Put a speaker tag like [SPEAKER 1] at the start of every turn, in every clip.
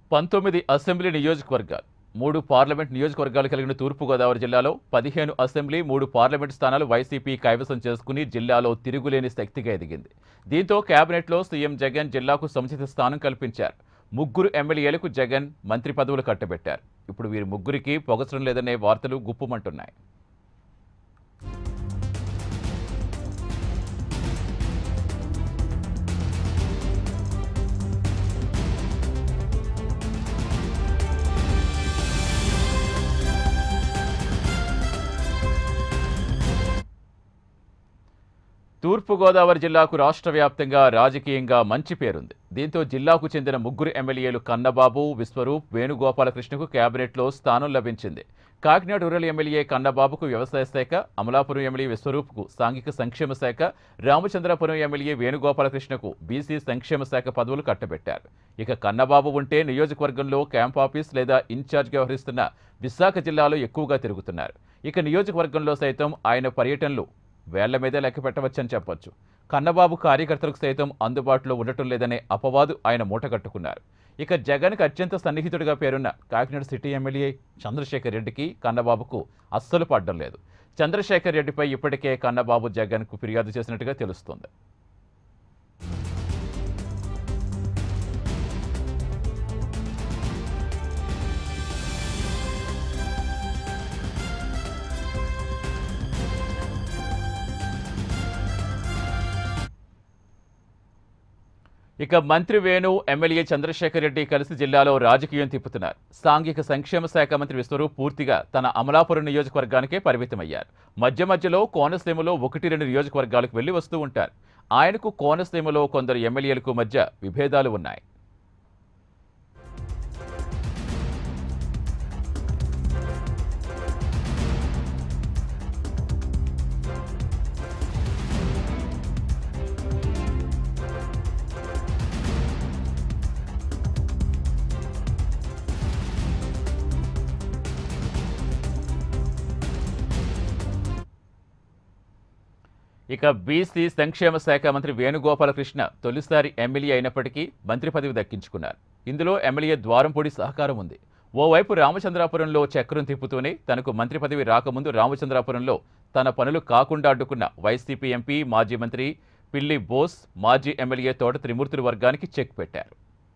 [SPEAKER 1] పంతొమ్మిది అసెంబ్లీ నియోజకవర్గాలు మూడు పార్లమెంట్ నియోజకవర్గాలు కలిగిన తూర్పుగోదావరి జిల్లాలో పదిహేను అసెంబ్లీ మూడు పార్లమెంట్ స్థానాలు వైసీపీ కైవసం చేసుకుని జిల్లాలో తిరుగులేని శక్తిగా ఎదిగింది దీంతో కేబినెట్లో సీఎం జగన్ జిల్లాకు సముచిత స్థానం కల్పించారు ముగ్గురు ఎమ్మెల్యేలకు జగన్ మంత్రి పదవులు కట్టబెట్టారు ఇప్పుడు వీరి ముగ్గురికి పొగసరం లేదనే వార్తలు గుప్పుమంటున్నాయి తూర్పుగోదావరి జిల్లాకు రాష్ట్ర వ్యాప్తంగా రాజకీయంగా మంచి పేరుంది దీంతో జిల్లాకు చెందిన ముగ్గురు ఎమ్మెల్యేలు కన్నబాబు విశ్వరూప్ వేణుగోపాలకృష్ణకు కేబినెట్లో స్థానం లభించింది కాకినాడ రూరల్ ఎమ్మెల్యే కన్నబాబుకు వ్యవసాయ శాఖ అమలాపురం ఎమ్మెల్యే విశ్వరూప్కు సాంఘిక సంక్షేమ శాఖ రామచంద్రపురం ఎమ్మెల్యే వేణుగోపాలకృష్ణకు బీసీ సంక్షేమ శాఖ పదవులు కట్టబెట్టారు ఇక కన్నబాబు ఉంటే నియోజకవర్గంలో క్యాంప్ ఆఫీస్ లేదా ఇన్ఛార్జ్గా వ్యవహరిస్తున్న విశాఖ జిల్లాలో ఎక్కువగా తిరుగుతున్నారు ఇక నియోజకవర్గంలో సైతం ఆయన పర్యటనలు వేళ్ల మీదే లెక్క పెట్టవచ్చని చెప్పొచ్చు కన్నబాబు కార్యకర్తలకు సైతం అందుబాటులో ఉండటం లేదనే అపవాదు ఆయన మూటగట్టుకున్నారు ఇక జగన్కి అత్యంత సన్నిహితుడిగా పేరున్న కాకినాడ సిటీ ఎమ్మెల్యే చంద్రశేఖర్ రెడ్డికి కన్నబాబుకు అస్సలు పడ్డం లేదు చంద్రశేఖర్ రెడ్డిపై ఇప్పటికే కన్నబాబు జగన్కు ఫిర్యాదు చేసినట్టుగా తెలుస్తోంది ఇక మంత్రి వేణు ఎమ్మెల్యే చంద్రశేఖర్ రెడ్డి కలిసి జిల్లాలో రాజకీయం తిప్పుతున్నారు సాంఘిక సంక్షేమ శాఖ మంత్రి విశ్వరూప్ పూర్తిగా తన అమలాపురం నియోజకవర్గానికే పరిమితమయ్యారు మధ్య మధ్యలో కోనసీమలో ఒకటి రెండు నియోజకవర్గాలకు వెళ్లి వస్తూ ఉంటారు ఆయనకు కోనసీమలో కొందరు ఎమ్మెల్యేలకు మధ్య విభేదాలు ఉన్నాయి ఇక బీసీ సంక్షేమ శాఖ మంత్రి వేణుగోపాలకృష్ణ తొలిసారి ఎమ్మెల్యే అయినప్పటికీ మంత్రి పదవి దక్కించుకున్నారు ఇందులో ఎమ్మెల్యే ద్వారంపూడి సహకారం ఉంది ఓవైపు రామచంద్రాపురంలో చక్రం తిప్పుతూనే తనకు మంత్రి పదవి రాకముందు రామచంద్రాపురంలో తన పనులు కాకుండా అడ్డుకున్న వైసీపీ ఎంపీ మాజీ మంత్రి పిల్లి బోస్ మాజీ ఎమ్మెల్యే తోట త్రిమూర్తుల వర్గానికి చెక్ పెట్టారు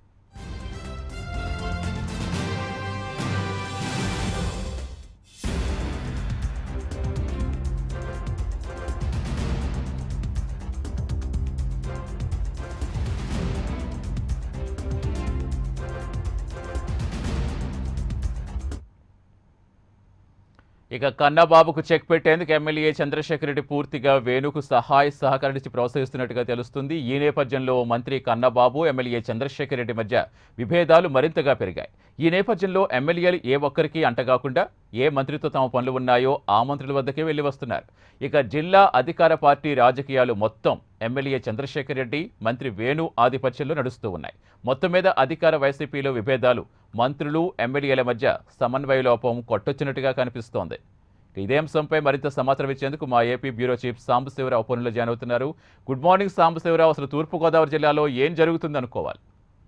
[SPEAKER 1] ఇక కన్నబాబుకు చెక్ పెట్టేందుకు ఎమ్మెల్యే చంద్రశేఖర్ రెడ్డి పూర్తిగా వేణుకు సహాయ సహకరించి ప్రోత్సహిస్తున్నట్టుగా తెలుస్తుంది ఈ నేపథ్యంలో మంత్రి కన్నబాబు ఎమ్మెల్యే చంద్రశేఖర్ రెడ్డి మధ్య విభేదాలు మరింతగా పెరిగాయి ఈ నేపథ్యంలో ఎమ్మెల్యేలు ఏ ఒక్కరికి అంటగాకుండా ఏ మంత్రితో తమ పనులు ఉన్నాయో ఆ మంత్రుల వద్దకే వెళ్లి వస్తున్నారు ఇక జిల్లా అధికార పార్టీ రాజకీయాలు మొత్తం ఎమ్మెల్యే చంద్రశేఖర్ రెడ్డి మంత్రి వేణు ఆధిపత్యంలో నడుస్తూ ఉన్నాయి మొత్తం మీద అధికార వైసీపీలో విభేదాలు మంత్రులు ఎమ్మెల్యేల మధ్య సమన్వయ లోపం కొట్టొచ్చినట్టుగా కనిపిస్తోంది ఇదే అంశంపై మరింత సమాచారం ఇచ్చేందుకు మా ఏపీ బ్యూరో చీఫ్ సాంబశివరావు పనులు జాయిన్ అవుతున్నారు గుడ్ మార్నింగ్ సాంబశివరావు అసలు తూర్పుగోదావరి జిల్లాలో ఏం జరుగుతుంది అనుకోవాలి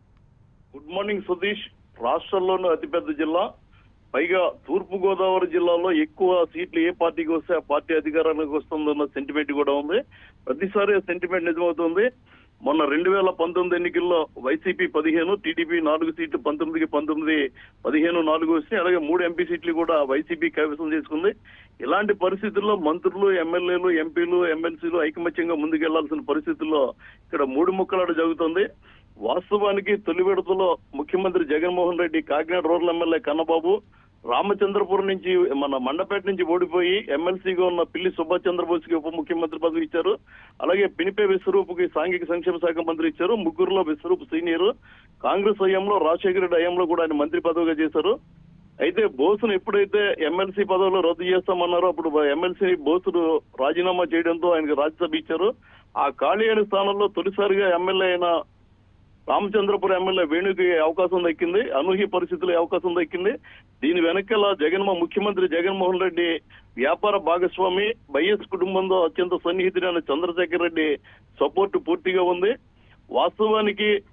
[SPEAKER 2] గుడ్ మార్నింగ్ సతీష్ రాష్ట్రంలోనే అతిపెద్ద జిల్లా పైగా తూర్పు గోదావరి జిల్లాలో ఎక్కువ సీట్లు ఏ పార్టీకి వస్తే ఆ పార్టీ అధికారానికి వస్తుందన్న సెంటిమెంట్ కూడా ఉంది ప్రతిసారి సెంటిమెంట్ నిజమవుతుంది మొన్న రెండు వేల పంతొమ్మిది ఎన్నికల్లో వైసీపీ పదిహేను టీడీపీ నాలుగు సీట్లు పంతొమ్మిదికి పంతొమ్మిది పదిహేను నాలుగు వస్తాయి అలాగే మూడు ఎంపీ సీట్లు కూడా వైసీపీ కైవసం చేసుకుంది ఇలాంటి పరిస్థితుల్లో మంత్రులు ఎమ్మెల్యేలు ఎంపీలు ఎమ్మెల్సీలు ఐకమత్యంగా ముందుకెళ్లాల్సిన పరిస్థితుల్లో ఇక్కడ మూడు ముక్కలాట జరుగుతుంది వాస్తవానికి తొలి విడతలో ముఖ్యమంత్రి జగన్మోహన్ రెడ్డి కాకినాడ రూరల్ ఎమ్మెల్యే కన్నబాబు రామచంద్రపురం నుంచి మన మండపేట నుంచి ఓడిపోయి ఎమ్మెల్సీగా ఉన్న పిల్లి సుభాష్ చంద్రబోస్కి ఉప ముఖ్యమంత్రి పదవి ఇచ్చారు అలాగే పినిపే విశ్వరూపుకి సాంఘిక సంక్షేమ శాఖ మంత్రి ఇచ్చారు ముగ్గురులో విశ్వరూప్ సీనియర్ కాంగ్రెస్ హయాంలో రాజశేఖర రెడ్డి హయాంలో కూడా ఆయన మంత్రి పదవిగా చేశారు అయితే బోసును ఎప్పుడైతే ఎమ్మెల్సీ పదవిలో రద్దు చేస్తామన్నారో అప్పుడు ఎమ్మెల్సీ బోసును రాజీనామా చేయడంతో ఆయనకు రాజ్యసభ ఇచ్చారు ఆ ఖాళీ అయిన స్థానంలో తొలిసారిగా ఎమ్మెల్యే అయిన రామచంద్రపురం ఎమ్మెల్యే వేణుకి అవకాశం దక్కింది అనూహ్య పరిస్థితుల్లో అవకాశం దక్కింది దీని వెనకాల జగన్మో ముఖ్యమంత్రి జగన్మోహన్ రెడ్డి వ్యాపార భాగస్వామి వైఎస్ కుటుంబంతో అత్యంత సన్నిహితుడైన చంద్రశేఖర్ రెడ్డి సపోర్ట్ పూర్తిగా ఉంది వాస్తవానికి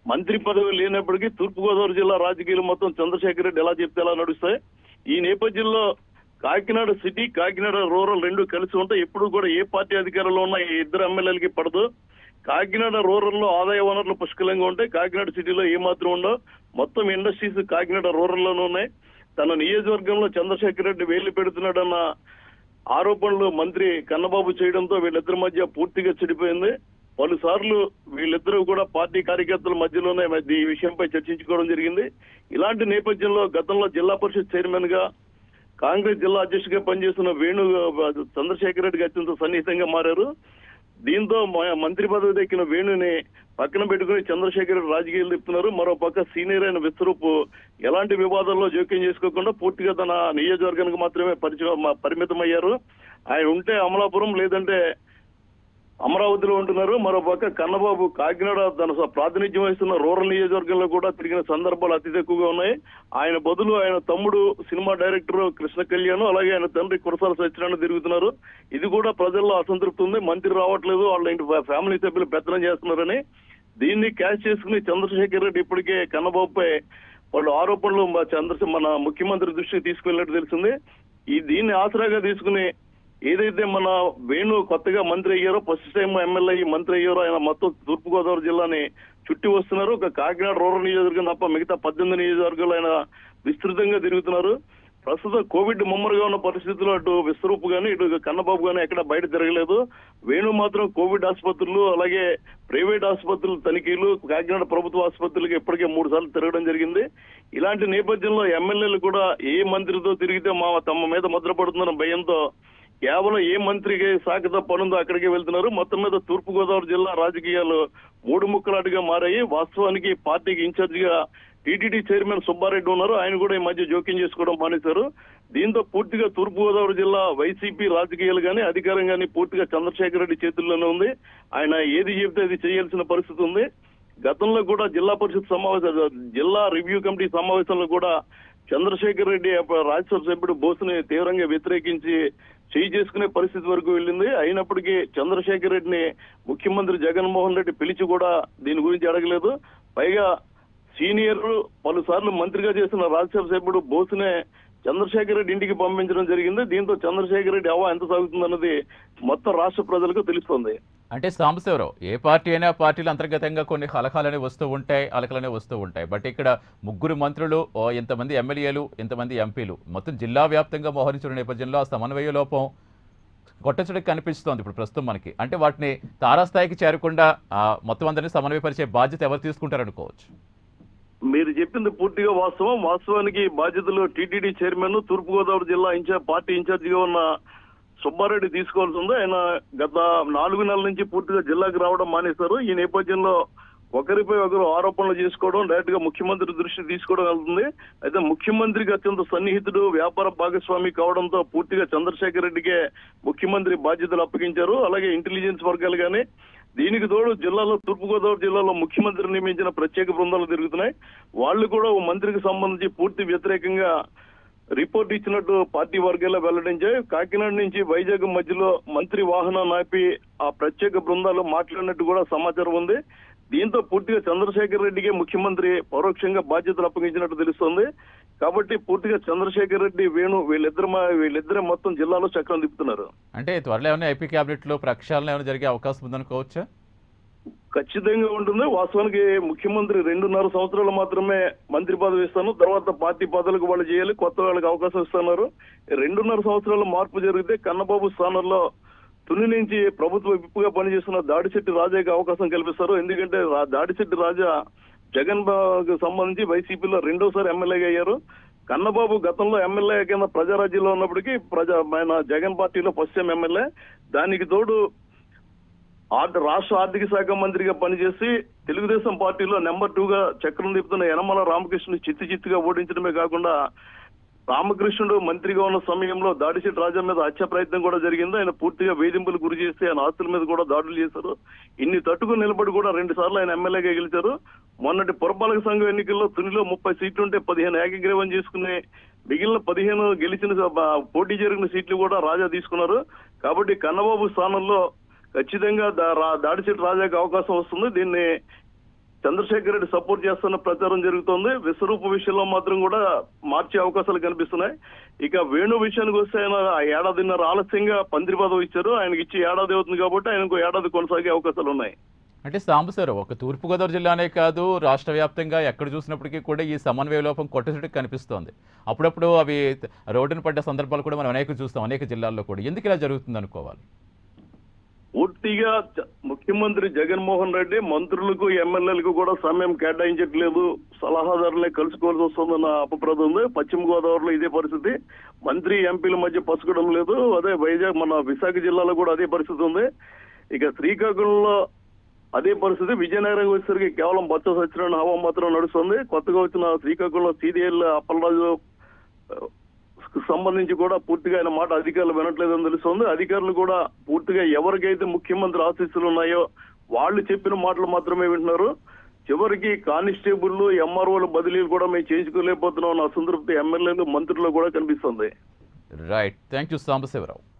[SPEAKER 2] మంత్రి పదవి లేనప్పటికీ తూర్పుగోదావరి జిల్లా రాజకీయాలు మొత్తం చంద్రశేఖర్ రెడ్డి ఎలా చెప్తే ఎలా నడుస్తాయి ఈ నేపథ్యంలో కాకినాడ సిటీ కాకినాడ రూరల్ రెండు కలిసి ఉంటే ఎప్పుడు కూడా ఏ పార్టీ అధికారంలో ఉన్న ఈ ఇద్దరు ఎమ్మెల్యేలకి పడదు కాకినాడ రూరల్ లో ఆదాయ వనరులు పుష్కలంగా ఉంటాయి కాకినాడ సిటీలో ఏమాత్రం ఉండవు మొత్తం ఇండస్ట్రీస్ కాకినాడ రూరల్ లోనే ఉన్నాయి తన నియోజకవర్గంలో చంద్రశేఖర్ రెడ్డి వేలు పెడుతున్నాడన్న ఆరోపణలు మంత్రి కన్నబాబు చేయడంతో వీళ్ళిద్దరి మధ్య పూర్తిగా చెడిపోయింది పలుసార్లు వీళ్ళిద్దరూ కూడా పార్టీ కార్యకర్తల మధ్యలోనే మధ్య ఈ విషయంపై చర్చించుకోవడం జరిగింది ఇలాంటి నేపథ్యంలో గతంలో జిల్లా పరిషత్ చైర్మన్ గా కాంగ్రెస్ జిల్లా అధ్యక్షుడిగా పనిచేస్తున్న వేణు చంద్రశేఖర్ రెడ్డికి అత్యంత సన్నిహితంగా మారారు దీంతో మ- మంత్రి పదవి దక్కిన వేణుని పక్కన పెట్టుకుని చంద్రశేఖర్ రెడ్డి రాజకీయాలు తిప్పుతున్నారు మరో పక్క సీనియర్ అయిన విశ్వరూపు ఎలాంటి వివాదాల్లో జోక్యం చేసుకోకుండా పూర్తిగా తన నియోజకవర్గానికి మాత్రమే పరిచయం మ- పరిమితమయ్యారు ఆయన ఉంటే అమలాపురం లేదంటే అమరావతిలో ఉంటున్నారు మరో పక్క కన్నబాబు కాకినాడ తన స- ప్రాతినిధ్యం వహిస్తున్న రూరల్ నియోజకవర్గంలో కూడా తిరిగిన సందర్భాలు అతి తక్కువగా ఉన్నాయి ఆయన బదులు ఆయన తమ్ముడు సినిమా డైరెక్టర్ కృష్ణ కళ్యాణ్ అలాగే ఆయన తండ్రి కురసాల సత్యనారాయణ తిరుగుతున్నారు ఇది కూడా ప్రజల్లో అసంతృప్తి ఉంది మంత్రి రావట్లేదు వాళ్ళ ఇంటి ఫ్యా- ఫ్యామిలీ సభ్యులు పెత్తనం చేస్తున్నారని దీన్ని క్యాష్ చేసుకుని చంద్రశేఖర్ రెడ్డి ఇప్పటికే కన్నబాబుపై వాళ్ళు ఆరోపణలు మా చంద్రశే మన ముఖ్యమంత్రి దృష్టికి తీసుకెళ్ళినట్టు తెలిసింది ఈ దీన్ని ఆసరాగా తీసుకుని ఏదైతే మన వేణు కొత్తగా మంత్రి అయ్యారో ఫస్ట్ టైం ఎమ్మెల్యే అయ్యి మంత్రి అయ్యారో ఆయన మొత్తం తూర్పుగోదావరి జిల్లాని చుట్టి వస్తున్నారు ఒక కాకినాడ రూరల్ నియోజకవర్గం తప్ప మిగతా పద్దెనిమిది నియోజకవర్గాలు ఆయన విస్తృతంగా తిరుగుతున్నారు ప్రస్తుతం కోవిడ్ ముమ్మరుగా ఉన్న పరిస్థితుల్లో అటు విశ్వరూపు గాని ఇటు కన్నబాబు గాని ఎక్కడ బయట తిరగలేదు వేణు మాత్రం కోవిడ్ ఆసుపత్రులు అలాగే ప్రైవేట్ ఆసుపత్రుల తనిఖీలు కాకినాడ ప్రభుత్వ ఆసుపత్రులకు ఇప్పటికే మూడు సార్లు తిరగడం జరిగింది ఇలాంటి నేపథ్యంలో ఎమ్మెల్యేలు కూడా ఏ మంత్రితో తిరిగితే మా తమ మీద ముద్ర పడుతుందన్న భయంతో కేవలం ఏ మంత్రికి శాఖతో పనుందో అక్కడికే వెళ్తున్నారు మొత్తం మీద తూర్పు గోదావరి జిల్లా రాజకీయాలు మూడు ముక్కలాటుగా మారాయి వాస్తవానికి పార్టీకి ఇన్ఛార్జ్ గా టీటీడీ చైర్మన్ సుబ్బారెడ్డి ఉన్నారు ఆయన కూడా ఈ మధ్య జోక్యం చేసుకోవడం మానేశారు దీంతో పూర్తిగా తూర్పు గోదావరి జిల్లా వైసీపీ రాజకీయాలు గానీ అధికారం గానీ పూర్తిగా చంద్రశేఖర్ రెడ్డి చేతుల్లోనే ఉంది ఆయన ఏది చెబితే అది చేయాల్సిన పరిస్థితి ఉంది గతంలో కూడా జిల్లా పరిషత్ సమావేశ జిల్లా రివ్యూ కమిటీ సమావేశంలో కూడా చంద్రశేఖర్ రెడ్డి రాజ్యసభ సభ్యుడు బోసుని తీవ్రంగా వ్యతిరేకించి చేయి చేసుకునే పరిస్థితి వరకు వెళ్ళింది అయినప్పటికీ చంద్రశేఖర్ రెడ్డిని ముఖ్యమంత్రి జగన్మోహన్ రెడ్డి పిలిచి కూడా దీని గురించి అడగలేదు పైగా సీనియర్ పలుసార్లు మంత్రిగా చేసిన రాజ్యసభ సభ్యుడు బోసునే చంద్రశేఖర్ రెడ్డి ఇంటికి పంపించడం జరిగింది దీంతో చంద్రశేఖర్ రెడ్డి హవా ఎంత సాగుతుందన్నది మొత్తం రాష్ట్ర ప్రజలకు తెలుస్తోంది
[SPEAKER 1] అంటే సాంబశివరావు ఏ పార్టీ అయినా పార్టీలు అంతర్గతంగా కొన్ని కలహాలనే వస్తూ ఉంటాయి అలకలనే వస్తూ ఉంటాయి బట్ ఇక్కడ ముగ్గురు మంత్రులు ఓ ఇంతమంది ఎమ్మెల్యేలు ఇంతమంది ఎంపీలు మొత్తం జిల్లా వ్యాప్తంగా మోహరించిన నేపథ్యంలో ఆ సమన్వయ లోపం కొట్టచడికి కనిపిస్తోంది ఇప్పుడు ప్రస్తుతం మనకి అంటే వాటిని తారాస్థాయికి చేరకుండా ఆ, మొత్తం అందరినీ సమన్వయపరిచే బాధ్యత ఎవరు తీసుకుంటారనుకోవచ్చు
[SPEAKER 2] మీరు చెప్పింది పూర్తిగా వాస్తవం వాస్తవానికి బాధ్యతలు టీటీడీ చైర్మన్ తూర్పుగోదావరి జిల్లా ఇన్ఛార్జ్ పార్టీ ఇన్ఛార్జిగా ఉన్న సుబ్బారెడ్డి తీసుకోవాల్సి ఉంది ఆయన గత నాలుగు నెలల నుంచి పూర్తిగా జిల్లాకు రావడం మానేశారు ఈ నేపథ్యంలో ఒకరిపై ఒకరు ఆరోపణలు చేసుకోవడం డైరెక్ట్ గా ముఖ్యమంత్రి దృష్టి తీసుకోవడం వెళ్తుంది అయితే ముఖ్యమంత్రికి అత్యంత సన్నిహితుడు వ్యాపార భాగస్వామి కావడంతో పూర్తిగా చంద్రశేఖర్ రెడ్డికే ముఖ్యమంత్రి బాధ్యతలు అప్పగించారు అలాగే ఇంటెలిజెన్స్ వర్గాలు కానీ దీనికి తోడు జిల్లాలో తూర్పుగోదావరి జిల్లాలో ముఖ్యమంత్రి నియమించిన ప్రత్యేక బృందాలు తిరుగుతున్నాయి వాళ్ళు కూడా ఓ మంత్రికి సంబంధించి పూర్తి వ్యతిరేకంగా రిపోర్ట్ ఇచ్చినట్టు పార్టీ వర్గాల్లో వెల్లడించాయి కాకినాడ నుంచి వైజాగ్ మధ్యలో మంత్రి వాహనం నాపి ఆ ప్రత్యేక బృందాలు మాట్లాడినట్టు కూడా సమాచారం ఉంది దీంతో పూర్తిగా చంద్రశేఖర్ రెడ్డికే ముఖ్యమంత్రి పరోక్షంగా బాధ్యతలు అప్పగించినట్టు తెలుస్తోంది కాబట్టి పూర్తిగా చంద్రశేఖర్ రెడ్డి వేణు వీళ్ళిద్దరు వీళ్ళిద్దరే మొత్తం జిల్లాలో చక్రం తిప్పుతున్నారు
[SPEAKER 1] అంటే త్వరలో ఏమైనా ఐపీ క్యాబినెట్లో ప్రక్షాళన ఏమైనా జరిగే అవకాశం ఉందనుకోవచ్చా
[SPEAKER 2] ఖచ్చితంగా ఉంటుంది వాస్తవానికి ముఖ్యమంత్రి రెండున్నర సంవత్సరాలు మాత్రమే మంత్రి పదవి ఇస్తాను తర్వాత పార్టీ పదవులకు వాళ్ళు చేయాలి కొత్త వాళ్ళకి అవకాశం ఇస్తున్నారు రెండున్నర సంవత్సరాల మార్పు జరిగితే కన్నబాబు స్థానంలో తుని నుంచి ప్రభుత్వ విప్పుగా పనిచేస్తున్న దాడిశెట్టి రాజాకి అవకాశం కల్పిస్తారు ఎందుకంటే రా- దాడిశెట్టి రాజా జగన్ కు సంబంధించి వైసీపీలో రెండోసారి ఎమ్మెల్యేగా అయ్యారు కన్నబాబు గతంలో ఎమ్మెల్యే కింద ప్రజారాజ్యంలో ఉన్నప్పటికీ ప్రజా ఆయన జగన్ పార్టీలో ఫస్ట్ టైం ఎమ్మెల్యే దానికి తోడు ఆర్థ రాష్ట్ర ఆర్థిక శాఖ మంత్రిగా పనిచేసి తెలుగుదేశం పార్టీలో నెంబర్ టూ గా చక్రం తిప్పుతున్న యనమల రామకృష్ణ చిత్తి చిత్తుగా ఓడించడమే కాకుండా రామకృష్ణుడు మంత్రిగా ఉన్న సమయంలో దాడిశెట్టి రాజా మీద హత్య ప్రయత్నం కూడా జరిగింది ఆయన పూర్తిగా వేధింపులు గురి చేసి ఆయన ఆస్తుల మీద కూడా దాడులు చేశారు ఇన్ని తట్టుకుని నిలబడి కూడా రెండు సార్లు ఆయన ఎమ్మెల్యేగా గెలిచారు మొన్నటి పురపాలక సంఘం ఎన్నికల్లో తునిలో ముప్పై సీట్లు ఉంటే పదిహేను ఏకగ్రీవం చేసుకుని మిగిలిన పదిహేను గెలిచిన స- పోటీ జరిగిన సీట్లు కూడా రాజా తీసుకున్నారు కాబట్టి కన్నబాబు స్థానంలో ఖచ్చితంగా దా- రా- దాడిశెట్టి రాజాకి అవకాశం వస్తుంది దీన్ని చంద్రశేఖర్ రెడ్డి సపోర్ట్ చేస్తున్న ప్రచారం జరుగుతోంది విశ్వరూప విషయంలో మాత్రం కూడా మార్చే అవకాశాలు కనిపిస్తున్నాయి ఇక వేణు విషయానికి వస్తే ఆయన ఆ ఏడాదిన్నర ఆలస్యంగా పందిరి పదవి ఇచ్చారు ఆయనకి ఇచ్చి ఏడాది అవుతుంది కాబట్టి ఆయనకు ఏడాది కొనసాగే అవకాశాలు ఉన్నాయి
[SPEAKER 1] అంటే సాంబశివరావు ఒక తూర్పుగోదావరి జిల్లానే కాదు రాష్ట్ర వ్యాప్తంగా ఎక్కడ చూసినప్పటికీ కూడా ఈ సమన్వయ లోపం కొట్టచుడికి కనిపిస్తోంది అప్పుడప్పుడు అవి రోడ్డున పడ్డ సందర్భాలు కూడా మనం అనేక చూస్తాం అనేక జిల్లాల్లో కూడా ఎందుకు ఇలా జరుగుతుంది అనుకోవాలి
[SPEAKER 2] పూర్తిగా చ- ముఖ్యమంత్రి జగన్మోహన్ రెడ్డి మంత్రులకు ఎమ్మెల్యేలకు కూడా సమయం కేటాయించట్లేదు సలహాదారులే కలుసుకోవాల్సి వస్తుందన్న అపప్రద ఉంది పశ్చిమ గోదావరిలో ఇదే పరిస్థితి మంత్రి ఎంపీల మధ్య పసుకడం లేదు అదే వైజాగ్ మన విశాఖ జిల్లాలో కూడా అదే పరిస్థితి ఉంది ఇక శ్రీకాకుళంలో అదే పరిస్థితి విజయనగరం వచ్చేసరికి కేవలం బొత్స సత్యనారాయణ హవా మాత్రం నడుస్తుంది కొత్తగా వచ్చిన శ్రీకాకుళంలో సీరియల్ అప్పలరాజు ఆ, కు సంబంధించి కూడా పూర్తిగా ఆయన మాట అధికారులు వినట్లేదని తెలుస్తోంది అధికారులు కూడా పూర్తిగా ఎవరికైతే ముఖ్యమంత్రి ఆశీస్సులు ఉన్నాయో వాళ్ళు చెప్పిన మాటలు మాత్రమే వింటున్నారు చివరికి కానిస్టేబుల్ ఎంఆర్ఓల బదిలీలు కూడా మేము చేయించుకోలేకపోతున్నాం అన్న అసంతృప్తి ఎమ్మెల్యేలు మంత్రులు కూడా కనిపిస్తుంది
[SPEAKER 1] రైట్ థ్యాంక్ యూ సాంబశివరావు